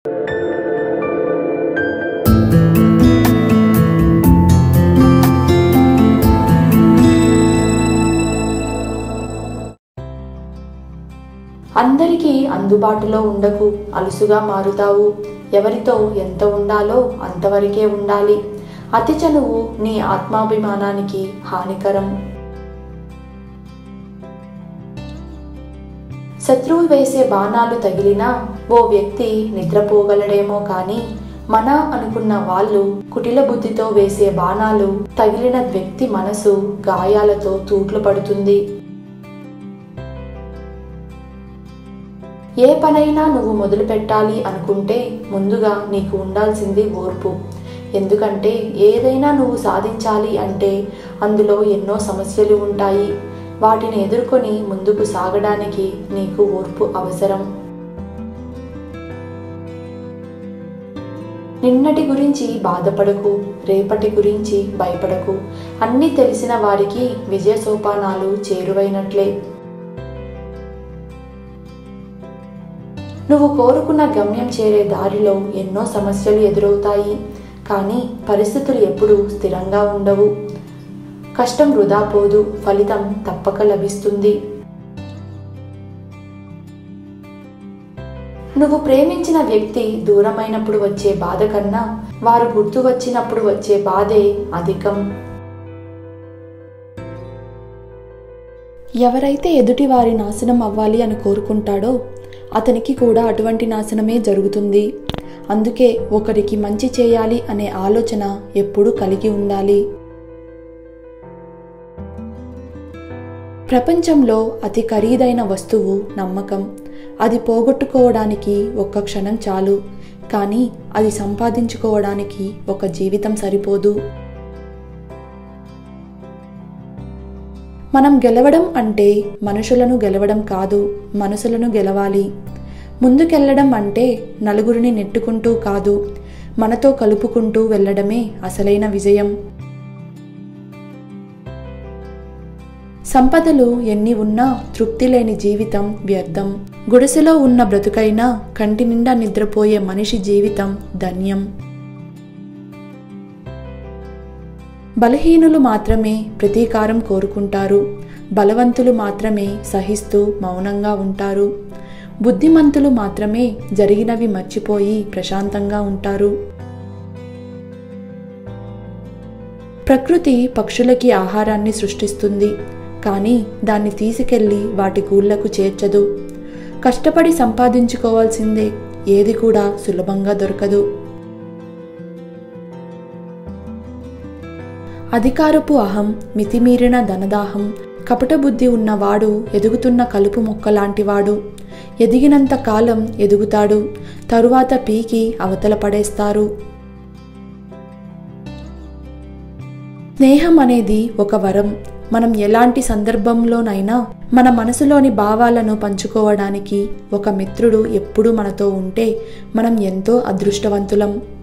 అందరికీ అందుబాటులో ఉండకు అలుసుగా మారుతావు ఎవరితో ఎంత ఉండాలో అంతవరకే ఉండాలి అతి చనువు నీ ఆత్మాభిమానానికి హానికరం శత్రువు వేసే బాణాలు తగిలినా ఓ వ్యక్తి నిద్రపోగలడేమో కానీ మన అనుకున్న వాళ్ళు కుటిల బుద్ధితో వేసే బాణాలు తగిలిన వ్యక్తి మనసు గాయాలతో తూట్లు పడుతుంది ఏ పనైనా నువ్వు మొదలు పెట్టాలి అనుకుంటే ముందుగా నీకు ఉండాల్సింది ఓర్పు ఎందుకంటే ఏదైనా నువ్వు సాధించాలి అంటే అందులో ఎన్నో సమస్యలు ఉంటాయి వాటిని ఎదుర్కొని ముందుకు సాగడానికి నీకు ఓర్పు అవసరం నిన్నటి గురించి బాధపడకు రేపటి గురించి భయపడకు అన్నీ తెలిసిన వారికి విజయ సోపానాలు చేరువైనట్లే నువ్వు కోరుకున్న గమ్యం చేరే దారిలో ఎన్నో సమస్యలు ఎదురవుతాయి కానీ పరిస్థితులు ఎప్పుడూ స్థిరంగా ఉండవు కష్టం వృధా పోదు ఫలితం తప్పక లభిస్తుంది నువ్వు ప్రేమించిన వ్యక్తి దూరమైనప్పుడు వచ్చే బాధ కన్నా వారు గుర్తు వచ్చినప్పుడు వచ్చే బాధే అధికం ఎవరైతే ఎదుటి వారి నాశనం అవ్వాలి అని కోరుకుంటాడో అతనికి కూడా అటువంటి నాశనమే జరుగుతుంది అందుకే ఒకరికి మంచి చేయాలి అనే ఆలోచన ఎప్పుడూ కలిగి ఉండాలి ప్రపంచంలో అతి ఖరీదైన వస్తువు నమ్మకం అది పోగొట్టుకోవడానికి ఒక్క క్షణం చాలు కానీ అది సంపాదించుకోవడానికి ఒక జీవితం సరిపోదు మనం గెలవడం అంటే మనుషులను గెలవడం కాదు మనసులను గెలవాలి ముందుకెళ్లడం అంటే నలుగురిని నెట్టుకుంటూ కాదు మనతో కలుపుకుంటూ వెళ్ళడమే అసలైన విజయం సంపదలు ఎన్ని ఉన్నా తృప్తి లేని జీవితం వ్యర్థం గుడిసెలో ఉన్న బ్రతుకైనా కంటి నిండా నిద్రపోయే మనిషి జీవితం ధన్యం బలహీనులు మాత్రమే ప్రతీకారం కోరుకుంటారు బలవంతులు మాత్రమే సహిస్తూ మౌనంగా ఉంటారు బుద్ధిమంతులు మాత్రమే జరిగినవి మర్చిపోయి ప్రశాంతంగా ఉంటారు ప్రకృతి పక్షులకి ఆహారాన్ని సృష్టిస్తుంది కానీ దాన్ని తీసుకెళ్లి వాటి గూళ్లకు చేర్చదు కష్టపడి సంపాదించుకోవాల్సిందే ఏది కూడా సులభంగా దొరకదు అధికారపు అహం మితిమీరిన ధనదాహం కపట బుద్ధి ఉన్నవాడు ఎదుగుతున్న కలుపు మొక్క లాంటివాడు ఎదిగినంత కాలం ఎదుగుతాడు తరువాత పీకి అవతల పడేస్తారు స్నేహం అనేది ఒక వరం మనం ఎలాంటి సందర్భంలోనైనా మన మనసులోని భావాలను పంచుకోవడానికి ఒక మిత్రుడు ఎప్పుడూ మనతో ఉంటే మనం ఎంతో అదృష్టవంతులం